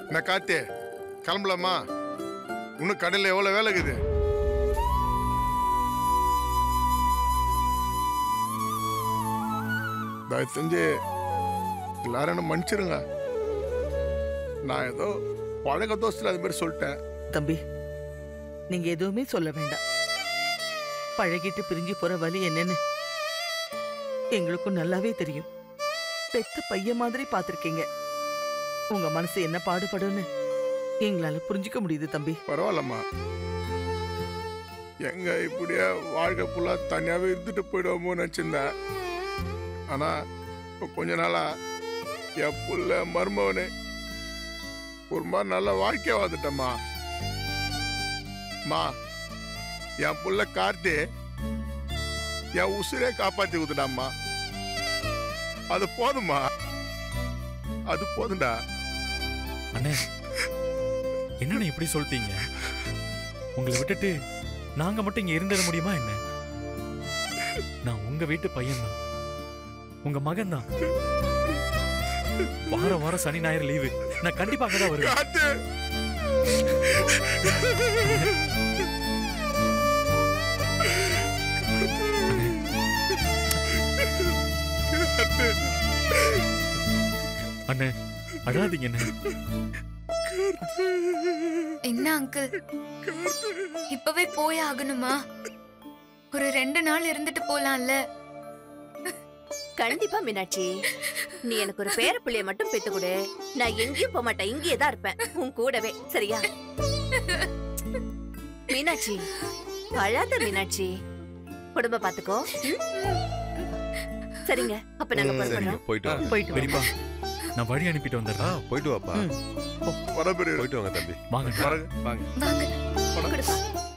நான் காத்தே கிளம்பலாமா இன்னும் கடையில் எவ்வளோ வேலை இருக்குது தயவு செஞ்சு எல்லாரும் என்ன மன்னிச்சிருங்க நான் ஏதோ பழக தோசத்தில் அது மாதிரி சொல்லிட்டேன் தம்பி நீங்க எதுவுமே சொல்ல வேண்டாம் பழகிட்டு பிரிஞ்சு போற வலி என்னன்னு எங்களுக்கும் நல்லாவே தெரியும் பெத்த பையன் மாதிரி பார்த்திருக்கீங்க உங்க மனசு என்ன பாடுபடும்னு எங்களால புரிஞ்சுக்க முடியுது தம்பி பரவாயில்லம்மா எங்க இப்படியே வாழ்க்கை ஃபுல்லாக தனியாகவே இருந்துட்டு போயிடுவோமோன்னு நினச்சிருந்தேன் ஆனால் இப்போ கொஞ்ச நாளா என் புள்ள மருமவனு ஒரு மாதிரி நல்ல வாழ்க்கையா வந்துட்டம்மா மா என் புள்ள கார்த்தி என் உசுரே காப்பாத்தி கொடுத்துட்டாம்மா அது போதுமா அது போதும்டா அண்ணே என்னண்ணே இப்படி சொல்லிட்டீங்க உங்களை விட்டுட்டு நாங்க மட்டும் இங்க இருந்துட முடியுமா என்ன நான் உங்க வீட்டு பையன்தான் உங்க மகன் தான் வாரம் வாரம் சனி ஞாயிறு லீவு நான் கண்டிப்பா அங்கதான் வருவேன் காத்து அண்ணே அழாதீங்க அண்ணே என்ன அங்கிள் இப்பவே போய் ஆகணுமா ஒரு ரெண்டு நாள் இருந்துட்டு போலாம்ல கண்டிப்பா மீனாட்சி நீ எனக்கு ஒரு பேர பிள்ளைய மட்டும் பெத்து கொடு நான் எங்கேயும் போக மாட்டேன் இங்கேயே தான் இருப்பேன் உன் கூடவே சரியா மீனாட்சி அழாத மீனாட்சி குடும்ப பாத்துக்கோ ம்? சரிங்க அப்ப நாங்க சரிங்க புறப்படுறோம் போயிட்டு வாங்க போயிட்டு வாங்க. பெரியப்பா நான் வழி அனுப்பிட்டு ஆ வந்துடுறேன் போயிட்டு வாப்பா ம். வரப்பெரிய போயிட்டு வாங்க தம்பி வாங்க வரங்க வாங்க கொடுப்பா